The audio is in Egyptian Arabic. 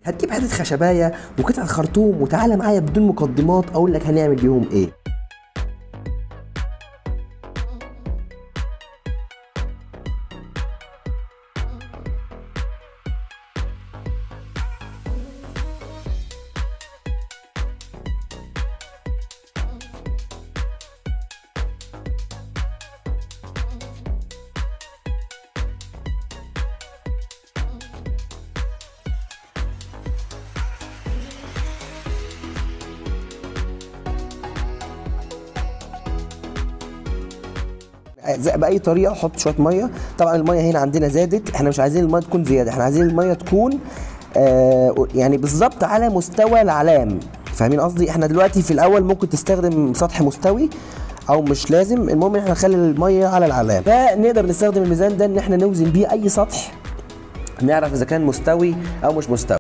هتجيب حته خشبايه وقطعه خرطوم وتعالى معايا بدون مقدمات اقول لك هنعمل بيهم ايه زي باي طريقه حط شويه ميه طبعا الميه هنا عندنا زادت احنا مش عايزين الميه تكون زياده احنا عايزين الميه تكون آه يعني بالظبط على مستوى العلام فاهمين قصدي احنا دلوقتي في الاول ممكن تستخدم سطح مستوي او مش لازم المهم ان احنا نخلي الميه على العلام فنقدر نستخدم الميزان ده ان احنا نوزن بيه اي سطح نعرف اذا كان مستوي او مش مستوي